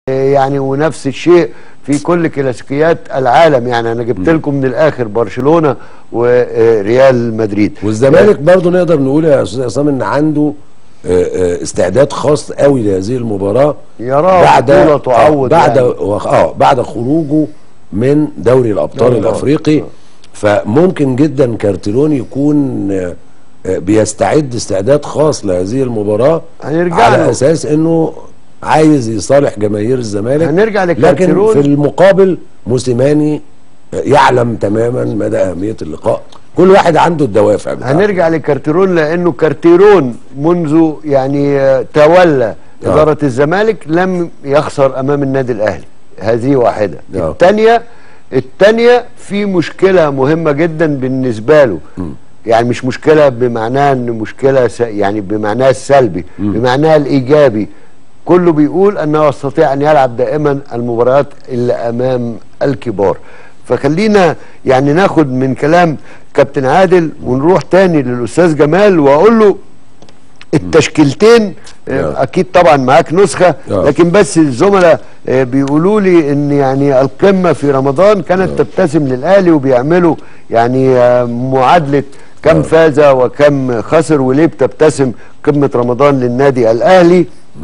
يعني ونفس الشيء في كل كلاسيكيات العالم يعني انا جبت لكم من الاخر برشلونه وريال مدريد والزمالك برضه نقدر نقول يا استاذ عصام ان عنده آه، آه، استعداد خاص قوي لهذه المباراه يراه بعد بطولة آه، تعوض بعد يعني. اه بعد خروجه من دوري الابطال دوري الأبطال. الافريقي فممكن جدا كارتيرون يكون آه، آه، بيستعد استعداد خاص لهذه المباراه هنرجع على له. اساس انه عايز يصالح جماهير الزمالك هنرجع لكن لكارتيرون. في المقابل موسيماني يعلم تماما مدى اهميه اللقاء كل واحد عنده الدوافع بتاعته هنرجع لكارتيرون لانه كارتيرون منذ يعني آه، تولى آه. اداره الزمالك لم يخسر امام النادي الاهلي هذه واحده آه. الثانيه الثانيه في مشكله مهمه جدا بالنسبه له يعني مش مشكله بمعناها ان مشكله س- يعني بمعناها السلبي بمعناها الايجابي كله بيقول انه يستطيع ان يلعب دائما المباريات اللي امام الكبار فخلينا يعني ناخد من كلام كابتن عادل ونروح تاني للاستاذ جمال واقول له التشكيلتين آه، آه. اكيد طبعا معاك نسخه آه. لكن بس الزملاء آه، بيقولوا لي ان يعني القمه في رمضان كانت تبتسم للاهلي وبيعملوا يعني آه، معادله كم فاز وكم خسر وليه بتبتسم قمه رمضان للنادي الاهلي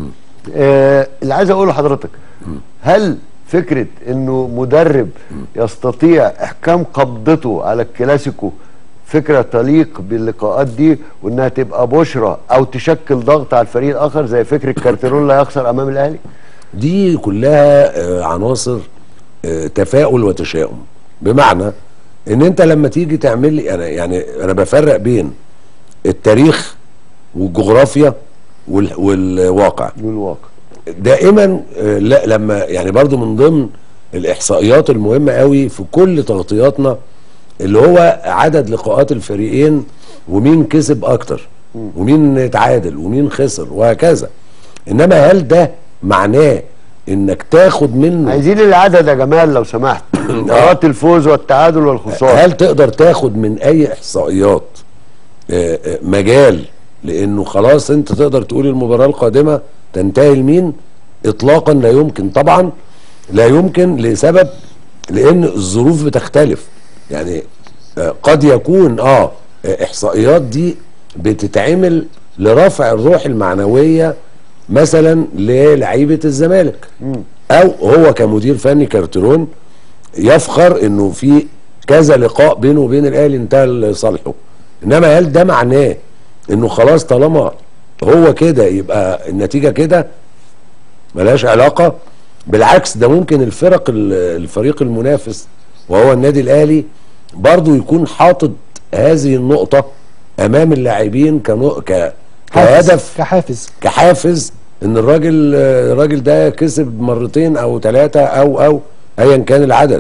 آه اللي عايز اقوله لحضرتك هل فكره انه مدرب يستطيع احكام قبضته على الكلاسيكو فكره تليق باللقاءات دي وانها تبقى بشرى او تشكل ضغط على الفريق الاخر زي فكره كارتيرون لا يخسر امام الاهلي دي كلها آه، عناصر آه، تفاؤل وتشاؤم بمعنى ان انت لما تيجي تعمل لي انا يعني انا بفرق بين التاريخ والجغرافيا وال- والواقع والواقع دائما آه، لا لما يعني برضو من ضمن الاحصائيات المهمه قوي في كل تغطياتنا اللي هو عدد لقاءات الفريقين ومين كسب اكتر ومين اتعادل ومين خسر وهكذا انما هل ده معناه انك تاخد منه عايزين العدد يا جمال لو سمحت مباريات الفوز والتعادل والخساره هل تقدر تاخد من اي احصائيات آه، آه، مجال لانه خلاص انت تقدر تقول المباراه القادمه تنتهي لمين اطلاقا لا يمكن طبعا لا يمكن لسبب لان الظروف بتختلف يعني آه، قد يكون اه آه، احصائيات دي بتتعمل لرفع الروح المعنويه مثلا للعيبه الزمالك او هو كمدير فني كارتيرون يفخر انه في كذا لقاء بينه وبين الاهلي انتهى لصالحه انما هل ده معناه انه خلاص طالما هو كده يبقى النتيجه كده ملهاش علاقه بالعكس ده ممكن الفرق ال- الفريق المنافس وهو النادي الاهلي برضه يكون حاطط هذه النقطه امام اللاعبين كنق... ك... كهدف كحافز كحافز ان الراجل الراجل ده كسب مرتين او ثلاثه او او ايا كان العدد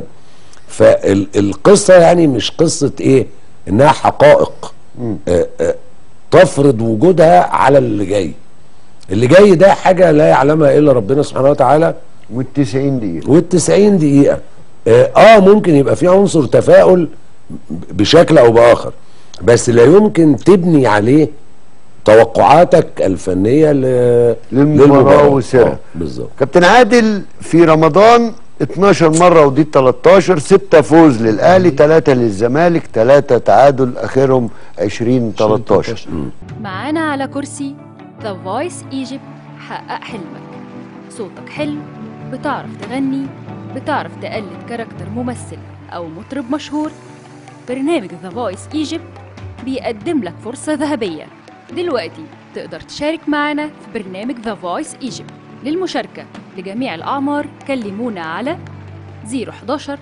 فالقصه يعني مش قصه ايه انها حقائق آه، آه، تفرض وجودها على اللي جاي اللي جاي ده حاجه لا يعلمها الا ربنا سبحانه وتعالى وال90 دقيقه وال90 دقيقه اه آه، ممكن يبقى في عنصر تفاؤل بشكل او باخر بس لا يمكن تبني عليه توقعاتك الفنيه ل- للمباراة وسرها. آه، بالظبط كابتن عادل في رمضان 12 مرة ودي 13 6 فوز للأهلي 3 للزمالك 3 تعادل آخرهم 20 13 معانا على كرسي ذا فويس ايجيبت حقق حلمك صوتك حلو بتعرف تغني بتعرف تقلد كاركتر ممثل أو مطرب مشهور برنامج ذا فويس ايجيبت بيقدم لك فرصة ذهبية دلوقتي تقدر تشارك معنا في برنامج ذا فويس ايجيبت للمشاركة لجميع الأعمار كلمونا على 011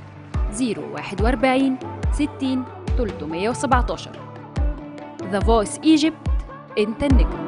041 60 317 ذا فويس ايجيبت انت النجم